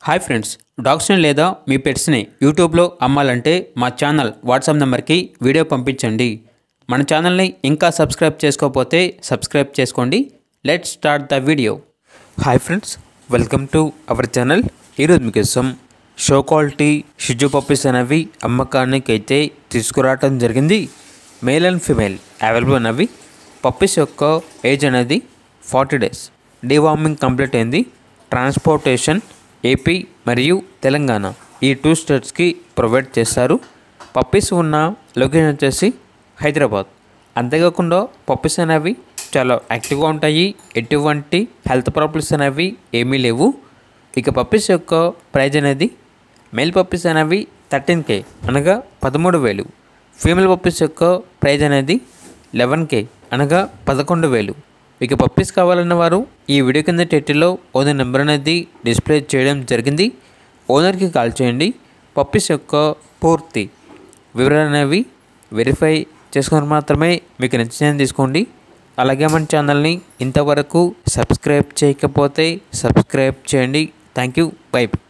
hi friends డాగ్స్ని లేదా మీ పెట్స్ని యూట్యూబ్లో అమ్మాలంటే మా ఛానల్ వాట్సాప్ నెంబర్కి వీడియో పంపించండి మన ఛానల్ని ఇంకా సబ్స్క్రైబ్ చేసుకోకపోతే సబ్స్క్రైబ్ చేసుకోండి let start the video hi friends welcome to our channel ఈరోజు మీకోసం షో క్వాలిటీ షిజు పప్పీస్ అనేవి అమ్మకానికి అయితే తీసుకురావటం జరిగింది మేల్ అండ్ ఫిమేల్ అవైలబుల్ అనేవి పప్పీస్ యొక్క ఏజ్ అనేది ఫార్టీ డేస్ డీవార్మింగ్ కంప్లీట్ అయింది ట్రాన్స్పోర్టేషన్ ఏపీ మరియు తెలంగాణ ఈ టూ స్టేట్స్కి ప్రొవైడ్ చేస్తారు పప్పీస్ ఉన్న లొకేషన్ వచ్చేసి హైదరాబాద్ అంతేకాకుండా పప్పీస్ అనేవి చాలా యాక్టివ్గా ఉంటాయి ఎటువంటి హెల్త్ ప్రాబ్లమ్స్ అనేవి ఏమీ లేవు ఇక పప్పీస్ యొక్క ప్రైజ్ అనేది మేల్ పప్పీస్ అనేవి థర్టీన్ కే అనగా పదమూడు వేలు ఫీమేల్ పప్పీస్ యొక్క ప్రైజ్ అనేది లెవెన్ కే అనగా పదకొండు వేలు ఇక పప్పీస్ కావాలన్న వారు ఈ వీడియో కింద టైటిల్లో ఓనర్ నెంబర్ అనేది డిస్ప్లే చేయడం జరిగింది ఓనర్కి కాల్ చేయండి పప్పీస్ యొక్క పూర్తి వివరాలు అనేవి వెరిఫై చేసుకుని మాత్రమే మీకు నచ్చిన తీసుకోండి అలాగే మన ఛానల్ని ఇంతవరకు సబ్స్క్రైబ్ చేయకపోతే సబ్స్క్రైబ్ చేయండి థ్యాంక్ యూ బై